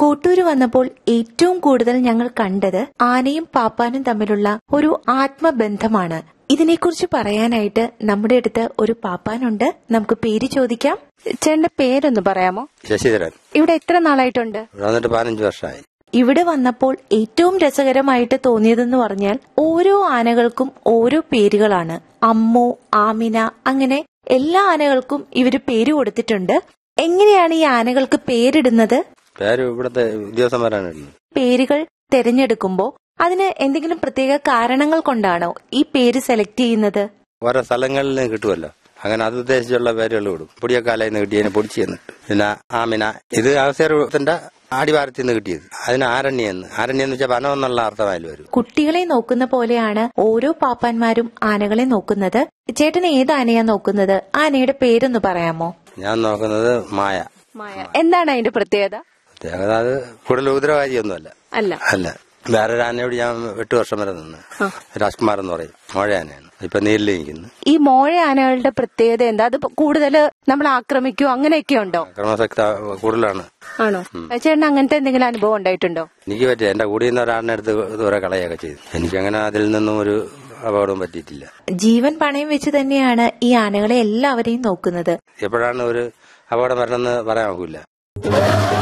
കോട്ടൂര് വന്നപ്പോൾ ഏറ്റവും കൂടുതൽ ഞങ്ങൾ കണ്ടത് ആനയും പാപ്പാനും തമ്മിലുള്ള ഒരു ആത്മബന്ധമാണ് ഇതിനെക്കുറിച്ച് പറയാനായിട്ട് നമ്മുടെ അടുത്ത് ഒരു പാപ്പാനുണ്ട് നമുക്ക് പേര് ചോദിക്കാം ചേട്ടന്റെ പേരൊന്ന് പറയാമോ ശശിധരൻ ഇവിടെ എത്ര നാളായിട്ടുണ്ട് ഇവിടെ വന്നിട്ട് പതിനഞ്ച് വർഷമായി ഇവിടെ വന്നപ്പോൾ ഏറ്റവും രസകരമായിട്ട് തോന്നിയതെന്ന് പറഞ്ഞാൽ ഓരോ ആനകൾക്കും ഓരോ പേരുകളാണ് അമ്മു ആമിന അങ്ങനെ എല്ലാ ആനകൾക്കും ഇവര് പേര് കൊടുത്തിട്ടുണ്ട് എങ്ങനെയാണ് ഈ ആനകൾക്ക് പേരിടുന്നത് പേര് ഇവിടുത്തെ ഉദ്യോഗസ്ഥന്മാരാണ് ഇടുന്നത് പേരുകൾ തിരഞ്ഞെടുക്കുമ്പോ അതിന് എന്തെങ്കിലും പ്രത്യേക കാരണങ്ങൾ കൊണ്ടാണോ ഈ പേര് സെലക്ട് ചെയ്യുന്നത് ഓരോ സ്ഥലങ്ങളിൽ നിന്ന് കിട്ടുമല്ലോ അങ്ങനെ അത് ഉദ്ദേശിച്ചുള്ള പേരുകൾ വിടും പൊടിയക്കാലയിൽ നിന്ന് കിട്ടിയതിന് പൊടിച്ച് എന്നിട്ട് പിന്നെ ആമിന ഇത് അവസരത്തിന്റെ ആടിവാരത്തിൽ നിന്ന് കിട്ടിയത് അതിന് ആരണ്യെന്ന് ആരണ്യം എന്ന് വെച്ചാൽ വനം എന്നുള്ള അർത്ഥമായാലും വരും കുട്ടികളെ നോക്കുന്ന പോലെയാണ് ഓരോ പാപ്പാന്മാരും ആനകളെ നോക്കുന്നത് ചേട്ടൻ ഏത് ആനയാ നോക്കുന്നത് ആനയുടെ പേരൊന്ന് പറയാമോ ഞാൻ നോക്കുന്നത് മായ മായ എന്താണ് അതിന്റെ പ്രത്യേകത പ്രത്യേകത അത് കൂടുതൽ ഉപദ്രവകാരിയൊന്നുമല്ല അല്ല അല്ല വേറൊരു ആനയോട് ഞാൻ എട്ട് വർഷം വരെ നിന്ന് രാജ്കുമാർ എന്ന് പറയും മോഴ ആനയാണ് ഇപ്പൊ നീരിൽ നിൽക്കുന്നു ഈ മോഴ ആനകളുടെ പ്രത്യേകത എന്താ അത് കൂടുതൽ നമ്മൾ ആക്രമിക്കോ അങ്ങനെയൊക്കെ ഉണ്ടോ ക്രമശക്ത കൂടുതലാണ് ആണോ ചേട്ടൻ അങ്ങനത്തെ എന്തെങ്കിലും അനുഭവം ഉണ്ടായിട്ടുണ്ടോ എനിക്ക് പറ്റിയ എന്റെ കൂടെ നിന്ന് ഒരാളിനെ എടുത്ത് ദൂരെ കളയൊക്കെ ചെയ്തു എനിക്കങ്ങനെ അതിൽ നിന്നും ഒരു അപകടവും പറ്റിയിട്ടില്ല ജീവൻ പണയം വെച്ച് തന്നെയാണ് ഈ ആനകളെ എല്ലാവരെയും നോക്കുന്നത് എപ്പോഴാണ് ഒരു അപകടം വരണമെന്ന് പറയാൻ ഒക്കില്ല